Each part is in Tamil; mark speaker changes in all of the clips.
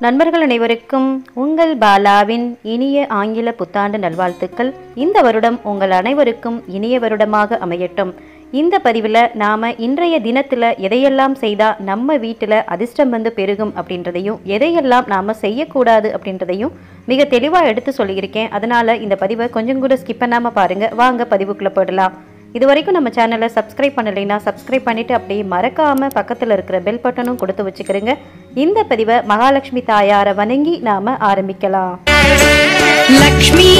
Speaker 1: நண்பர்கள் அனைவருக்கும் உங்கள் பாலாவின் இனிய ஆங்கில புத்தாண்டு நல்வாழ்த்துக்கள் இந்த வருடம் உங்கள் அனைவருக்கும் இனிய வருடமாக அமையட்டும் இந்த பதிவில் நாம் இன்றைய தினத்தில் எதையெல்லாம் செய்தால் நம்ம வீட்டில் அதிர்ஷ்டம் வந்து பெருகும் அப்படின்றதையும் எதையெல்லாம் நாம் செய்யக்கூடாது அப்படின்றதையும் மிக தெளிவாக எடுத்து சொல்லியிருக்கேன் அதனால் இந்த பதிவை கொஞ்சம் கூட ஸ்கிப் பண்ணாமல் பாருங்கள் வாங்க பதிவுக்குள்ளே போடலாம் இது வரைக்கும் நம்ம சேனலை சப்ஸ்கிரைப் பண்ணலைன்னா சப்ஸ்கிரைப் பண்ணிவிட்டு அப்படியே மறக்காமல் பக்கத்தில் இருக்கிற பெல் பட்டனும் கொடுத்து வச்சுக்கிறேங்க இந்த பதிவை மகாலட்சுமி தாயாரை வணங்கி நாம் ஆரம்பிக்கலாம்
Speaker 2: லக்ஷ்மி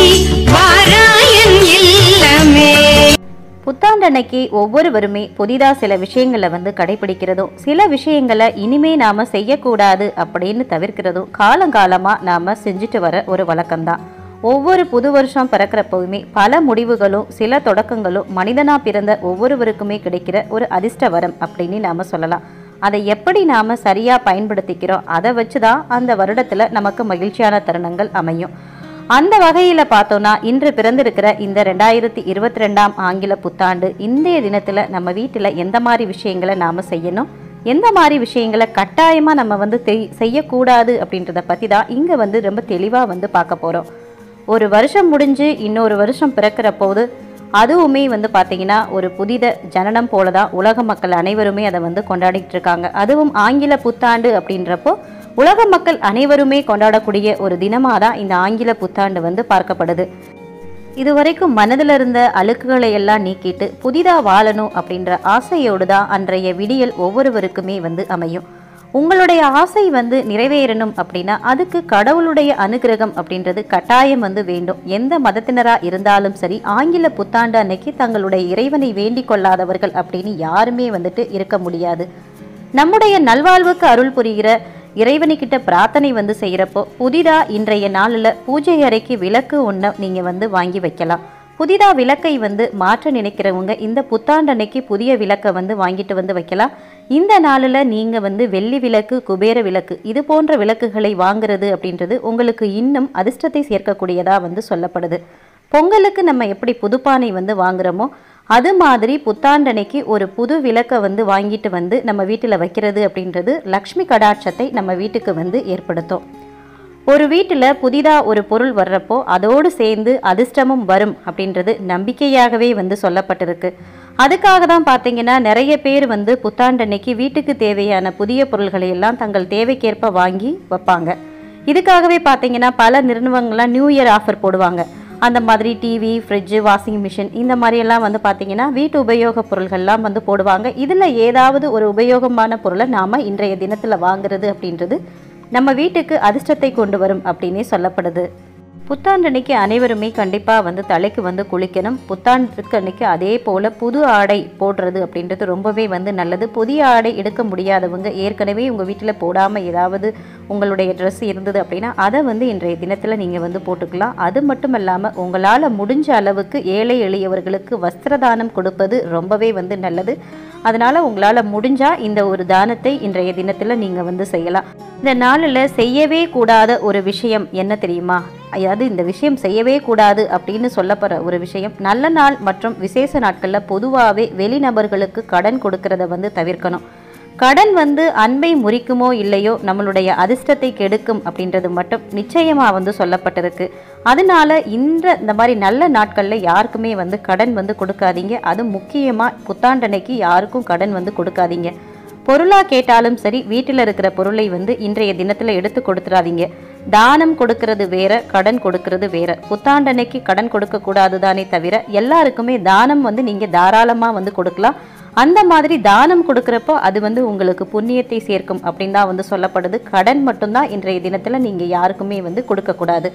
Speaker 2: வாராயன் இல்லமே
Speaker 1: புத்தாண்டு அன்னைக்கு ஒவ்வொருவருமே புதிதாக சில விஷயங்களை வந்து கடைபிடிக்கிறதும் சில விஷயங்களை இனிமே நாம் செய்யக்கூடாது அப்படின்னு தவிர்க்கிறதும் காலங்காலமாக நாம் செஞ்சுட்டு வர ஒரு வழக்கம்தான் ஒவ்வொரு புது வருஷம் பிறக்கிறப்பவுமே பல முடிவுகளும் சில தொடக்கங்களும் மனிதனாக பிறந்த ஒவ்வொருவருக்குமே கிடைக்கிற ஒரு அதிர்ஷ்ட வரம் அப்படின்னு நாம் சொல்லலாம் அதை எப்படி நாம் சரியாக பயன்படுத்திக்கிறோம் அதை வச்சு தான் அந்த வருடத்தில் நமக்கு மகிழ்ச்சியான தருணங்கள் அமையும் அந்த வகையில் பார்த்தோன்னா இன்று பிறந்திருக்கிற இந்த ரெண்டாயிரத்தி இருபத்தி ரெண்டாம் ஆங்கில புத்தாண்டு இன்றைய தினத்தில் நம்ம வீட்டில் எந்த மாதிரி விஷயங்களை நாம் செய்யணும் எந்த மாதிரி விஷயங்களை கட்டாயமாக நம்ம வந்து தெய்- செய்யக்கூடாது அப்படின்றத பற்றி தான் இங்கே வந்து ரொம்ப தெளிவாக வந்து பார்க்க போகிறோம் ஒரு வருஷம் முடிஞ்சு இன்னொரு வருஷம் பிறக்கிற போது அதுவுமே வந்து பார்த்தீங்கன்னா ஒரு புதித ஜனனம் போல தான் உலக மக்கள் அனைவருமே அதை வந்து கொண்டாடிட்டு இருக்காங்க அதுவும் ஆங்கில புத்தாண்டு அப்படின்றப்போ உலக மக்கள் அனைவருமே கொண்டாடக்கூடிய ஒரு தினமாக தான் இந்த ஆங்கில புத்தாண்டு வந்து பார்க்கப்படுது இதுவரைக்கும் மனதில் இருந்த அழுக்குகளை எல்லாம் நீக்கிட்டு புதிதாக வாழணும் அப்படின்ற ஆசையோடு தான் அன்றைய விடியல் ஒவ்வொருவருக்குமே வந்து அமையும் உங்களுடைய ஆசை வந்து நிறைவேறணும் அப்படின்னா அதுக்கு கடவுளுடைய அனுகிரகம் அப்படின்றது கட்டாயம் வந்து வேண்டும் எந்த மதத்தினராக இருந்தாலும் சரி ஆங்கில புத்தாண்டு அன்னைக்கு தங்களுடைய இறைவனை வேண்டிக் கொள்ளாதவர்கள் அப்படின்னு யாருமே வந்துட்டு இருக்க முடியாது நம்முடைய நல்வாழ்வுக்கு அருள் புரிகிற இறைவனுக்கிட்ட பிரார்த்தனை வந்து செய்கிறப்போ புதிதாக இன்றைய நாளில் பூஜை அறைக்கு விளக்கு ஒன்று நீங்கள் வந்து வாங்கி வைக்கலாம் புதிதாக விளக்கை வந்து மாற்ற நினைக்கிறவங்க இந்த புத்தாண்டு அன்னைக்கு புதிய விளக்கை வந்து வாங்கிட்டு வந்து வைக்கலாம் இந்த நாளில் நீங்கள் வந்து வெள்ளி விளக்கு குபேர விளக்கு இது போன்ற விளக்குகளை வாங்குறது அப்படின்றது உங்களுக்கு இன்னும் அதிர்ஷ்டத்தை சேர்க்கக்கூடியதாக வந்து சொல்லப்படுது பொங்கலுக்கு நம்ம எப்படி புதுப்பானை வந்து வாங்குறோமோ அது மாதிரி புத்தாண்டனைக்கு ஒரு புது விளக்கை வந்து வாங்கிட்டு வந்து நம்ம வீட்டில் வைக்கிறது அப்படின்றது லக்ஷ்மி கடாட்சத்தை நம்ம வீட்டுக்கு வந்து ஏற்படுத்தும் ஒரு வீட்டில் புதிதாக ஒரு பொருள் வர்றப்போ அதோடு சேர்ந்து அதிர்ஷ்டமும் வரும் அப்படின்றது நம்பிக்கையாகவே வந்து சொல்லப்பட்டிருக்கு அதுக்காக தான் பார்த்தீங்கன்னா நிறைய பேர் வந்து புத்தாண்டன்னைக்கு வீட்டுக்கு தேவையான புதிய பொருள்களை எல்லாம் தங்கள் தேவைக்கேற்ப வாங்கி வைப்பாங்க இதுக்காகவே பார்த்தீங்கன்னா பல நிறுவனங்கள்லாம் நியூ இயர் ஆஃபர் போடுவாங்க அந்த மாதிரி டிவி ஃப்ரிட்ஜு வாஷிங் மிஷின் இந்த மாதிரியெல்லாம் வந்து பார்த்தீங்கன்னா வீட்டு உபயோகப் பொருள்கள்லாம் வந்து போடுவாங்க இதில் ஏதாவது ஒரு உபயோகமான பொருளை நாம் இன்றைய தினத்தில் வாங்குறது அப்படின்றது நம்ம வீட்டுக்கு அதிர்ஷ்டத்தை கொண்டு வரும் அப்படின்னே சொல்லப்படுது புத்தாண்டன்னைக்கு அனைவருமே கண்டிப்பாக வந்து தலைக்கு வந்து குளிக்கணும் புத்தாண்டுக்கு அன்னைக்கு அதே போல் புது ஆடை போடுறது அப்படின்றது ரொம்பவே வந்து நல்லது புதிய ஆடை எடுக்க முடியாதவங்க ஏற்கனவே உங்கள் வீட்டில் போடாமல் ஏதாவது உங்களுடைய ட்ரெஸ் இருந்தது அப்படின்னா அதை வந்து இன்றைய தினத்தில் நீங்கள் வந்து போட்டுக்கலாம் அது மட்டும் இல்லாமல் உங்களால் முடிஞ்ச அளவுக்கு ஏழை எளியவர்களுக்கு வஸ்திரதானம் கொடுப்பது ரொம்பவே வந்து நல்லது அதனால் உங்களால் முடிஞ்சால் இந்த ஒரு தானத்தை இன்றைய தினத்தில் நீங்கள் வந்து செய்யலாம் இந்த நாளில் செய்யவே கூடாத ஒரு விஷயம் என்ன தெரியுமா அதாவது இந்த விஷயம் செய்யவே கூடாது அப்படின்னு சொல்லப்படுற ஒரு விஷயம் நல்ல நாள் மற்றும் விசேஷ நாட்களில் பொதுவாகவே வெளிநபர்களுக்கு கடன் கொடுக்கறத வந்து தவிர்க்கணும் கடன் வந்து அன்பை முறிக்குமோ இல்லையோ நம்மளுடைய அதிர்ஷ்டத்தை கெடுக்கும் அப்படின்றது மட்டும் நிச்சயமாக வந்து சொல்லப்பட்டிருக்கு அதனால இந்த இந்த மாதிரி நல்ல நாட்களில் யாருக்குமே வந்து கடன் வந்து கொடுக்காதீங்க அது முக்கியமாக புத்தாண்டனைக்கு யாருக்கும் கடன் வந்து கொடுக்காதீங்க பொருளாக கேட்டாலும் சரி வீட்டில் இருக்கிற பொருளை வந்து இன்றைய தினத்தில் எடுத்து கொடுத்துடாதீங்க தானம் கொடுக்கறது வேற கடன் கொடுக்கறது வேற புத்தாண்டன்னைக்கு கடன் கொடுக்க கூடாது தானே தவிர எல்லாருக்குமே தானம் வந்து நீங்கள் தாராளமாக வந்து கொடுக்கலாம் அந்த மாதிரி தானம் கொடுக்குறப்போ அது வந்து உங்களுக்கு புண்ணியத்தை சேர்க்கும் அப்படின்னு தான் வந்து சொல்லப்படுது கடன் மட்டும்தான் இன்றைய தினத்தில் நீங்கள் யாருக்குமே வந்து கொடுக்கக்கூடாது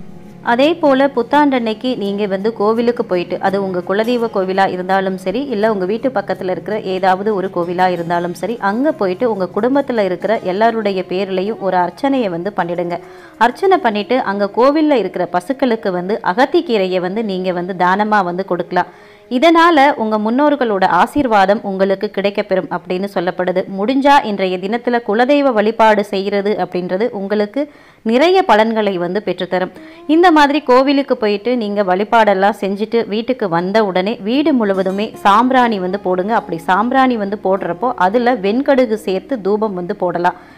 Speaker 1: அதே போல் புத்தாண்டன்னைக்கு நீங்கள் வந்து கோவிலுக்கு போயிட்டு அது உங்கள் குலதெய்வ கோவிலாக இருந்தாலும் சரி இல்லை உங்கள் வீட்டு பக்கத்தில் இருக்கிற ஏதாவது ஒரு கோவிலாக இருந்தாலும் சரி அங்கே போயிட்டு உங்கள் குடும்பத்தில் இருக்கிற எல்லாருடைய பேர்லையும் ஒரு அர்ச்சனையை வந்து பண்ணிடுங்க அர்ச்சனை பண்ணிவிட்டு அங்கே கோவிலில் இருக்கிற பசுக்களுக்கு வந்து அகத்திக்கீரையை வந்து நீங்கள் வந்து தானமாக வந்து கொடுக்கலாம் இதனால் உங்கள் முன்னோர்களோட ஆசீர்வாதம் உங்களுக்கு கிடைக்கப்பெறும் அப்படின்னு சொல்லப்படுது முடிஞ்சா இன்றைய தினத்தில் குலதெய்வ வழிபாடு செய்கிறது அப்படின்றது உங்களுக்கு நிறைய பலன்களை வந்து பெற்றுத்தரும் இந்த மாதிரி கோவிலுக்கு போயிட்டு நீங்கள் வழிபாடெல்லாம் செஞ்சுட்டு வீட்டுக்கு வந்த உடனே வீடு முழுவதுமே சாம்பிராணி வந்து போடுங்க அப்படி சாம்பிராணி வந்து போடுறப்போ அதில் வெண்கடுகு சேர்த்து தூபம் வந்து போடலாம்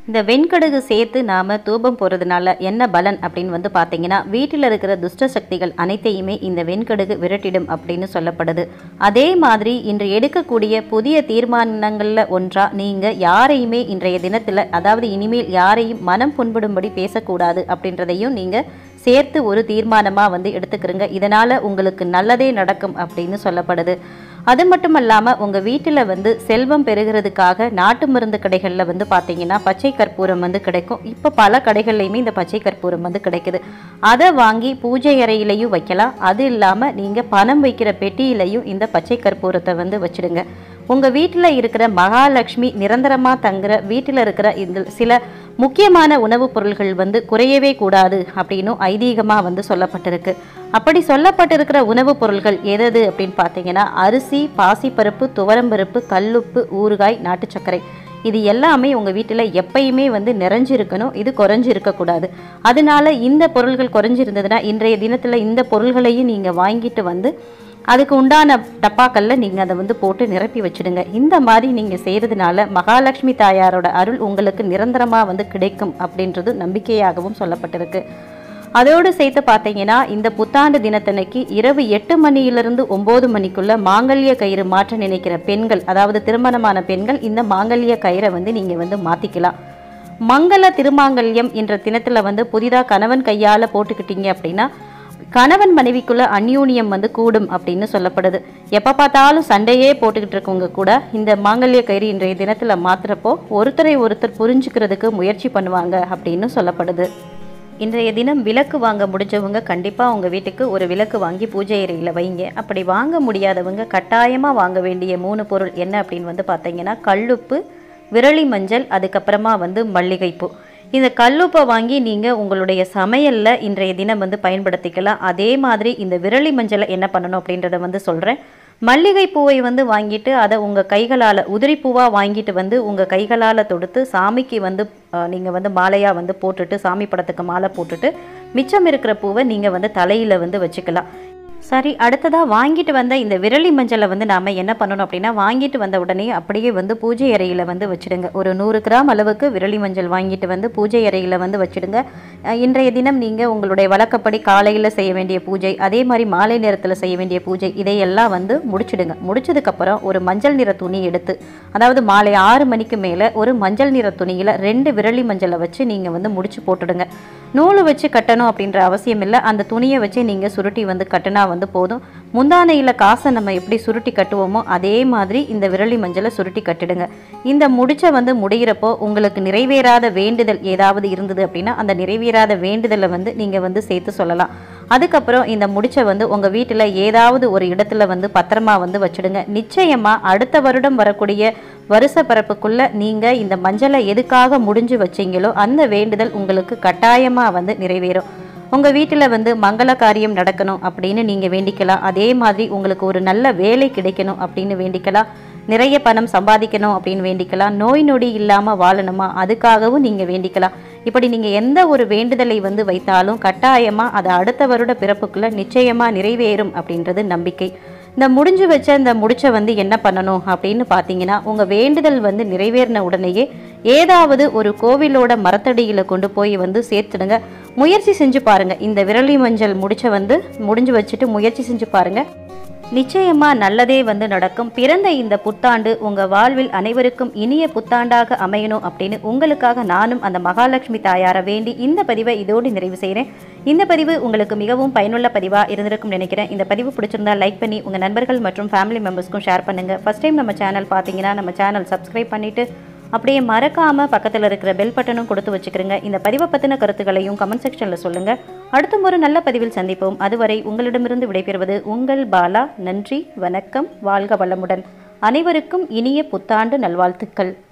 Speaker 1: இந்த வெண்கடுகு சேர்த்து நாம் தூபம் போகிறதுனால என்ன பலன் அப்படின்னு வந்து பார்த்தீங்கன்னா வீட்டில் இருக்கிற துஷ்ட சக்திகள் அனைத்தையுமே இந்த வெண்கடுகு விரட்டிடும் அப்படின்னு சொல்லப்படுது அதே மாதிரி இன்று எடுக்கக்கூடிய புதிய தீர்மானங்களில் ஒன்றாக நீங்கள் யாரையுமே இன்றைய தினத்தில் அதாவது இனிமேல் யாரையும் மனம் புண்படும்படி பேசக்கூடாது அப்படின்றதையும் நீங்கள் சேர்த்து ஒரு தீர்மானமாக வந்து எடுத்துக்கிறங்க இதனால் உங்களுக்கு நல்லதே நடக்கும் அப்படின்னு சொல்லப்படுது அது மட்டும் இல்லாமல் உங்கள் வீட்டில் வந்து செல்வம் பெறுகிறதுக்காக நாட்டு மருந்து கடைகளில் வந்து பார்த்தீங்கன்னா பச்சை கற்பூரம் வந்து கிடைக்கும் இப்போ பல கடைகள்லையுமே இந்த பச்சை கற்பூரம் வந்து கிடைக்குது அதை வாங்கி பூஜை அறையிலையும் வைக்கலாம் அது இல்லாமல் நீங்கள் பணம் வைக்கிற பெட்டியிலையும் இந்த பச்சை கற்பூரத்தை வந்து வச்சிடுங்க உங்கள் வீட்டில் இருக்கிற மகாலட்சுமி நிரந்தரமாக தங்குற வீட்டில் இருக்கிற இந்த சில முக்கியமான உணவுப் பொருள்கள் வந்து குறையவே கூடாது அப்படின்னும் ஐதீகமாக வந்து சொல்லப்பட்டிருக்கு அப்படி சொல்லப்பட்டிருக்கிற உணவுப் பொருள்கள் எதது அப்படின்னு பார்த்தீங்கன்னா அரிசி பாசிப்பருப்பு துவரம்பருப்பு கல்லுப்பு ஊறுகாய் நாட்டு சர்க்கரை இது எல்லாமே உங்கள் வீட்டில் எப்பயுமே வந்து நிறைஞ்சிருக்கணும் இது குறைஞ்சு இருக்கக்கூடாது அதனால இந்த பொருள்கள் குறைஞ்சிருந்ததுன்னா இன்றைய தினத்தில் இந்த பொருள்களையும் நீங்கள் வாங்கிட்டு வந்து அதுக்கு உண்டான டப்பாக்கல்ல நீங்கள் அதை வந்து போட்டு நிரப்பி வச்சிடுங்க இந்த மாதிரி நீங்கள் செய்கிறதுனால மகாலட்சுமி தாயாரோட அருள் உங்களுக்கு நிரந்தரமாக வந்து கிடைக்கும் அப்படின்றது நம்பிக்கையாகவும் சொல்லப்பட்டிருக்கு அதோடு சேர்த்து பார்த்தீங்கன்னா இந்த புத்தாண்டு தினத்தன்னைக்கு இரவு எட்டு மணியிலிருந்து ஒம்பது மணிக்குள்ள மாங்கல்ய கயிறு மாற்ற நினைக்கிற பெண்கள் அதாவது திருமணமான பெண்கள் இந்த மாங்கல்ய கயிறை வந்து நீங்கள் வந்து மாற்றிக்கலாம் மங்கள திருமாங்கல்யம் என்ற தினத்தில் வந்து புதிதாக கணவன் கையால் போட்டுக்கிட்டீங்க அப்படின்னா கணவன் மனைவிக்குள்ள அந்யூன்யம் வந்து கூடும் அப்படின்னு சொல்லப்படுது எப்போ பார்த்தாலும் சண்டையே போட்டுக்கிட்டு இருக்கவங்க கூட இந்த மாங்கல்ய கயிறு இன்றைய தினத்தில் மாத்துறப்போ ஒருத்தரை ஒருத்தர் புரிஞ்சுக்கிறதுக்கு முயற்சி பண்ணுவாங்க அப்படின்னு சொல்லப்படுது இன்றைய தினம் விளக்கு வாங்க முடிஞ்சவங்க கண்டிப்பாக உங்கள் வீட்டுக்கு ஒரு விளக்கு வாங்கி பூஜை அறையில் வைங்க அப்படி வாங்க முடியாதவங்க கட்டாயமாக வாங்க வேண்டிய மூணு பொருள் என்ன அப்படின்னு வந்து பார்த்தீங்கன்னா கல்லுப்பு விரலி மஞ்சள் அதுக்கப்புறமா வந்து மல்லிகைப்பூ இந்த கல்லுப்பை வாங்கி நீங்கள் உங்களுடைய சமையலில் இன்றைய தினம் வந்து பயன்படுத்திக்கலாம் அதே மாதிரி இந்த விரலி மஞ்சளை என்ன பண்ணணும் அப்படின்றத வந்து சொல்கிறேன் மல்லிகை பூவை வந்து வாங்கிட்டு அதை உங்கள் கைகளால் உதிரி பூவாக வாங்கிட்டு வந்து உங்கள் கைகளால் தொடுத்து சாமிக்கு வந்து நீங்கள் வந்து மாலையாக வந்து போட்டுட்டு சாமி படத்துக்கு மாலை போட்டுட்டு மிச்சம் இருக்கிற பூவை நீங்கள் வந்து தலையில் வந்து வச்சுக்கலாம் சரி அடுத்ததாக வாங்கிட்டு வந்த இந்த விரலி மஞ்சளை வந்து நாம் என்ன பண்ணணும் அப்படின்னா வாங்கிட்டு வந்த உடனே அப்படியே வந்து பூஜை அறையில் வந்து வச்சுடுங்க ஒரு நூறு கிராம் அளவுக்கு விரலி மஞ்சள் வாங்கிட்டு வந்து பூஜை அறையில் வந்து வச்சுடுங்க அஹ் இன்றைய தினம் நீங்கள் உங்களுடைய வழக்கப்படி காலையில் செய்ய வேண்டிய பூஜை அதே மாதிரி மாலை நேரத்தில் செய்ய வேண்டிய பூஜை இதையெல்லாம் வந்து முடிச்சிடுங்க முடிச்சதுக்கப்புறம் ஒரு மஞ்சள் நிற துணி எடுத்து அதாவது மாலை ஆறு மணிக்கு மேலே ஒரு மஞ்சள் நிற துணியில் ரெண்டு விரலி மஞ்சளை வச்சு நீங்கள் வந்து முடிச்சு போட்டுடுங்க நூல் வச்சு கட்டணும் அப்படின்ற அவசியம் இல்லை அந்த துணியை வச்சு நீங்கள் சுருட்டி வந்து கட்டினா வந்து போதும் முந்தானையில் காசை நம்ம எப்படி சுருட்டி கட்டுவோமோ அதே மாதிரி இந்த விரலி மஞ்சளை சுருட்டி கட்டிடுங்க இந்த முடிச்ச வந்து முடிகிறப்போ உங்களுக்கு நிறைவேறாத வேண்டுதல் ஏதாவது இருந்தது அப்படின்னா அந்த நிறைவேறாத வேண்டுதலை வந்து நீங்கள் வந்து சேர்த்து சொல்லலாம் அதுக்கப்புறம் இந்த முடிச்சை வந்து உங்கள் வீட்டில் ஏதாவது ஒரு இடத்துல வந்து பத்திரமா வந்து வச்சிடுங்க நிச்சயமாக அடுத்த வருடம் வரக்கூடிய வருஷ பரப்புக்குள்ள நீங்கள் இந்த மஞ்சளை எதுக்காக முடிஞ்சு வச்சீங்களோ அந்த வேண்டுதல் உங்களுக்கு கட்டாயமாக வந்து நிறைவேறும் உங்கள் வீட்டில் வந்து மங்கள காரியம் நடக்கணும் அப்படின்னு நீங்கள் வேண்டிக்கலாம் அதே மாதிரி உங்களுக்கு ஒரு நல்ல வேலை கிடைக்கணும் அப்படின்னு வேண்டிக்கலாம் நிறைய பணம் சம்பாதிக்கணும் அப்படின்னு வேண்டிக்கலாம் நோய் நொடி இல்லாமல் வாழணுமா அதுக்காகவும் நீங்கள் வேண்டிக்கலாம் இப்படி நீங்கள் எந்த ஒரு வேண்டுதலை வந்து வைத்தாலும் கட்டாயமாக அது அடுத்த வருட பிறப்புக்குள்ள நிச்சயமாக நிறைவேறும் அப்படின்றது நம்பிக்கை இந்த முடிஞ்சு வச்ச இந்த முடிச்ச வந்து என்ன பண்ணணும் அப்படின்னு பார்த்தீங்கன்னா உங்கள் வேண்டுதல் வந்து நிறைவேறின உடனேயே ஏதாவது ஒரு கோவிலோட மரத்தடியில் கொண்டு போய் வந்து சேர்த்துடுங்க முயற்சி செஞ்சு பாருங்க இந்த விரலி மஞ்சள் முடிச்ச வந்து முடிஞ்சு வச்சுட்டு முயற்சி செஞ்சு பாருங்க நிச்சயமா நல்லதே வந்து நடக்கும் பிறந்த இந்த புத்தாண்டு உங்க வாழ்வில் அனைவருக்கும் இனிய புத்தாண்டாக அமையணும் அப்படின்னு உங்களுக்காக நானும் அந்த மகாலட்சுமி தாயாரை வேண்டி இந்த பதிவை இதோடு நிறைவு செய்கிறேன் இந்த பதிவு உங்களுக்கு மிகவும் பயனுள்ள பதிவா இருந்திருக்கும் நினைக்கிறேன் இந்த பதிவு பிடிச்சிருந்தா லைக் பண்ணி உங்க நண்பர்கள் மற்றும் ஃபேமிலி மெம்பர்ஸ்க்கும் ஷேர் பண்ணுங்க ஃபர்ஸ்ட் டைம் நம்ம சேனல் பார்த்தீங்கன்னா நம்ம சேனல் சப்ஸ்கிரைப் பண்ணிட்டு அப்படியே மறக்காம பக்கத்தில் இருக்கிற பெல் பட்டனும் கொடுத்து வச்சுக்கிறங்க இந்த பதிவை பற்றின கருத்துக்களையும் கமெண்ட் செக்ஷனில் சொல்லுங்க அடுத்த ஒரு நல்ல பதிவில் சந்திப்போம் அதுவரை உங்களிடமிருந்து விடைபெறுவது உங்கள் பாலா நன்றி வணக்கம் வாழ்க வளமுடன் அனைவருக்கும் இனிய புத்தாண்டு நல்வாழ்த்துக்கள்